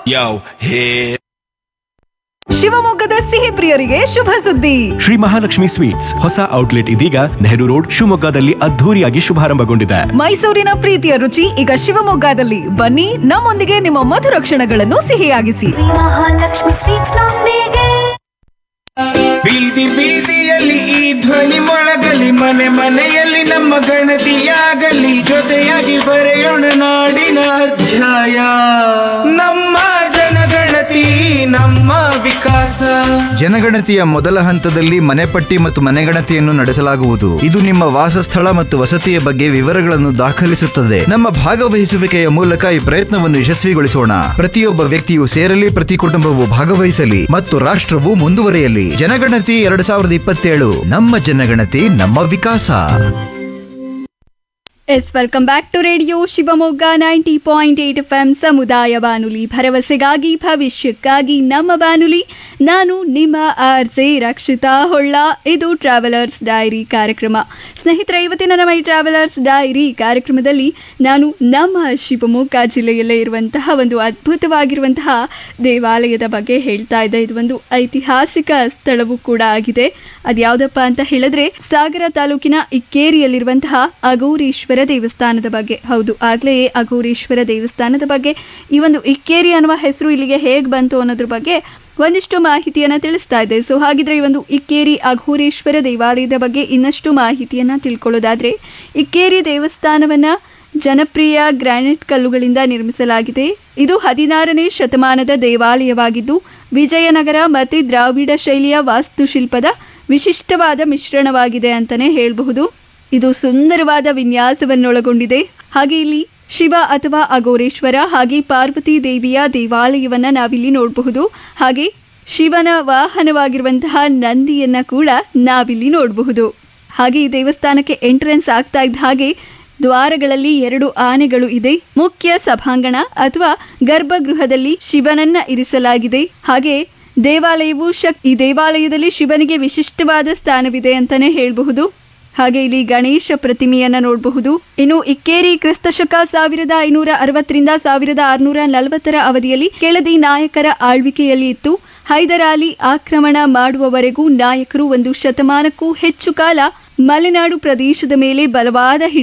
Yo, hit. ಶಿವಮೊಗ್ಗದ ಸಿಹಿ ಪ್ರಿಯರಿಗೆ ಶುಭ ಸುದ್ದಿ ಶ್ರೀ ಮಹಾಲಕ್ಷ್ಮಿ ಸ್ವೀಟ್ಸ್ ಹೊಸ ಔಟ್ಲೆಟ್ ಇದೀಗ ನೆಹರು ರೋಡ್ ಶಿವಮೊಗ್ಗದಲ್ಲಿ ಅದ್ಧೂರಿಯಾಗಿ ಶುಭಾರಂಭಗೊಂಡಿದೆ ಮೈಸೂರಿನ ಪ್ರೀತಿಯ ರುಚಿ ಈಗ ಶಿವಮೊಗ್ಗದಲ್ಲಿ ಬನ್ನಿ ನಮ್ಮೊಂದಿಗೆ ನಿಮ್ಮ ಮಧುರ ಕ್ಷಣಗಳನ್ನು ಸಿಹಿಯಾಗಿಸಿ ಮಹಾಲಕ್ಷ್ಮಿ ಸ್ವೀಟ್ಸ್ ನೊಂದಿಗೆ ಬೀದಿ ಬೀದಿಯಲ್ಲಿ ಈ ಧ್ವನಿ ಮೊಳಗಲಿ ಮನೆ ಮನೆಯಲ್ಲಿ ನಮ್ಮ ಗಣತಿಯಾಗಲಿ ಜೊತೆಯಾಗಿ ಬರೆಯೋಣ ನಾಡಿನ ಅಧ್ಯಾಯ ನಮ್ಮ ಜನಗಣತಿ ನಮ್ಮ ವಿಕಾಸ ಜನಗಣತಿಯ ಮೊದಲ ಹಂತದಲ್ಲಿ ಮನೆಪಟ್ಟಿ ಮತ್ತು ಮನೆಗಣತಿಯನ್ನು ನಡೆಸಲಾಗುವುದು ಇದು ನಿಮ್ಮ ವಾಸಸ್ಥಳ ಮತ್ತು ವಸತಿಯ ಬಗ್ಗೆ ವಿವರಗಳನ್ನು ದಾಖಲಿಸುತ್ತದೆ ನಮ್ಮ ಭಾಗವಹಿಸುವಿಕೆಯ ಮೂಲಕ ಈ ಪ್ರಯತ್ನವನ್ನು ಯಶಸ್ವಿಗೊಳಿಸೋಣ ಪ್ರತಿಯೊಬ್ಬ ವ್ಯಕ್ತಿಯು ಸೇರಲಿ ಪ್ರತಿ ಕುಟುಂಬವು ಭಾಗವಹಿಸಲಿ ಮತ್ತು ರಾಷ್ಟ್ರವು ಮುಂದುವರಿಯಲಿ ಜನಗಣತಿ ಎರಡ್ ಸಾವಿರದ ಇಪ್ಪತ್ತೇಳು ನಮ್ಮ ಜನಗಣತಿ ನಮ್ಮ ವಿಕಾಸ yes welcome back to radio Shivamogga ninety point eight F M ಸಮುದಾಯ ಬಾನುಲಿ ಭರವಸೆಗಾಗಿ ಭವಿಷ್ಯಕ್ಕಾಗಿ ನಮ್ಮ ಬಾನುಲಿ ನಾನು ನಿಮ್ಮ ಆರ್ ಜೆ ರಕ್ಷಿತಾ ಹೊಳ್ಳ ಇದು ಟ್ರಾವೆಲರ್ಸ್ ಡೈರಿ ಕಾರ್ಯಕ್ರಮ ಸ್ನೇಹಿತರೆ ಇವತ್ತಿನ ನಮ್ಮ ಈ ಟ್ರಾವೆಲರ್ಸ್ ಡೈರಿ ಕಾರ್ಯಕ್ರಮದಲ್ಲಿ ನಾನು ನಮ್ಮ ಶಿವಮೊಗ್ಗ ಜಿಲ್ಲೆಯಲ್ಲೇ ಇರುವಂತಹ ಒಂದು ಅದ್ಭುತವಾಗಿರುವಂತಹ ದೇವಾಲಯದ ಬಗ್ಗೆ ಹೇಳ್ತಾ ಇದ್ದೆ ಇದು ಒಂದು ಐತಿಹಾಸಿಕ ಸ್ಥಳವೂ ಕೂಡ ಆಗಿದೆ ಅದ್ಯಾವುದಪ್ಪ ಅಂತ ಹೇಳಿದ್ರೆ ಸಾಗರ ತಾಲೂಕಿನ ಇಕ್ಕೇರಿಯಲ್ಲಿರುವಂತಹ ಅಘೋರೇಶ್ವರ ದೇವಸ್ಥಾನದ ಬಗ್ಗೆ ಹೌದು ಆಗ್ಲೇ ಅಘೋರೇಶ್ವರ ದೇವಸ್ಥಾನದ ಬಗ್ಗೆ ಈ ಒಂದು ಇಕ್ಕೇರಿ ಅನ್ನುವ ಹೆಸರು ಇಲ್ಲಿಗೆ ಹೇಗೆ ಬಂತು ಅನ್ನೋದ್ರ ಬಗ್ಗೆ ಒಂದಿಷ್ಟು ಮಾಹಿತಿಯನ್ನ ತಿಳಿಸ್ತಾ ಇದೆ ಸೊ ಹಾಗಿದ್ರೆ ಈ ಒಂದು ಇಕ್ಕೇರಿ ಅಘೋರೇಶ್ವರ ದೇವಾಲಯದ ಬಗ್ಗೆ ಇನ್ನಷ್ಟು ಮಾಹಿತಿಯನ್ನ ತಿಳ್ಕೊಳ್ಳೋದಾದ್ರೆ ಇಕ್ಕೇರಿ ದೇವಸ್ಥಾನವನ್ನ ಜನಪ್ರಿಯ ಗ್ರಾನೈಟ್ ಕಲ್ಲುಗಳಿಂದ ನಿರ್ಮಿಸಲಾಗಿದೆ ಇದು ಹದಿನಾರನೇ ಶತಮಾನದ ದೇವಾಲಯವಾಗಿದ್ದು ವಿಜಯನಗರ ಮತ್ತು ದ್ರಾವಿಡ ಶೈಲಿಯ ವಾಸ್ತುಶಿಲ್ಪದ ವಿಶಿಷ್ಟವಾದ ಮಿಶ್ರಣವಾಗಿದೆ ಅಂತಲೇ ಹೇಳಬಹುದು ಇದು ಸುಂದರವಾದ ವಿನ್ಯಾಸವನ್ನೊಳಗೊಂಡಿದೆ ಹಾಗೆ ಇಲ್ಲಿ ಶಿವ ಅಥವಾ ಅಘೋರೇಶ್ವರ ಹಾಗೆ ಪಾರ್ವತಿ ದೇವಿಯ ದೇವಾಲಯವನ್ನ ನಾವಿಲ್ಲಿ ನೋಡಬಹುದು ಹಾಗೆ ಶಿವನ ವಾಹನವಾಗಿರುವಂತಹ ನಂದಿಯನ್ನ ಕೂಡ ನಾವಿಲ್ಲಿ ನೋಡಬಹುದು ಹಾಗೆ ಈ ದೇವಸ್ಥಾನಕ್ಕೆ ಎಂಟ್ರೆನ್ಸ್ ಆಗ್ತಾ ಇದ್ದ ಹಾಗೆ ದ್ವಾರಗಳಲ್ಲಿ ಎರಡು ಆನೆಗಳು ಇದೆ ಮುಖ್ಯ ಸಭಾಂಗಣ ಅಥವಾ ಗರ್ಭಗೃಹದಲ್ಲಿ ಶಿವನನ್ನ ಇರಿಸಲಾಗಿದೆ ಹಾಗೆ ದೇವಾಲಯವು ಶಕ್ ಈ ದೇವಾಲಯದಲ್ಲಿ ಶಿವನಿಗೆ ವಿಶಿಷ್ಟವಾದ ಸ್ಥಾನವಿದೆ ಅಂತಾನೆ ಹೇಳಬಹುದು ಹಾಗೆ ಇಲ್ಲಿ ಗಣೇಶ ಪ್ರತಿಮೆಯನ್ನ ನೋಡಬಹುದು ಇನ್ನು ಇಕ್ಕೇರಿ ಕ್ರಿಸ್ತಶಕ ಸಾವಿರದ ಐನೂರ ಅರವತ್ತರಿಂದ ಸಾವಿರದ ಆರುನೂರ ನಲವತ್ತರ ಅವಧಿಯಲ್ಲಿ ಕೆಳದಿ ನಾಯಕರ ಆಳ್ವಿಕೆಯಲ್ಲಿ ಇತ್ತು ಹೈದರಾಲಿ ಆಕ್ರಮಣ ಮಾಡುವವರೆಗೂ ನಾಯಕರು ಒಂದು ಶತಮಾನಕ್ಕೂ ಹೆಚ್ಚು ಕಾಲ ಮಲೆನಾಡು ಪ್ರದೇಶದ ಮೇಲೆ ಬಲವಾದ ಹಿಡಿ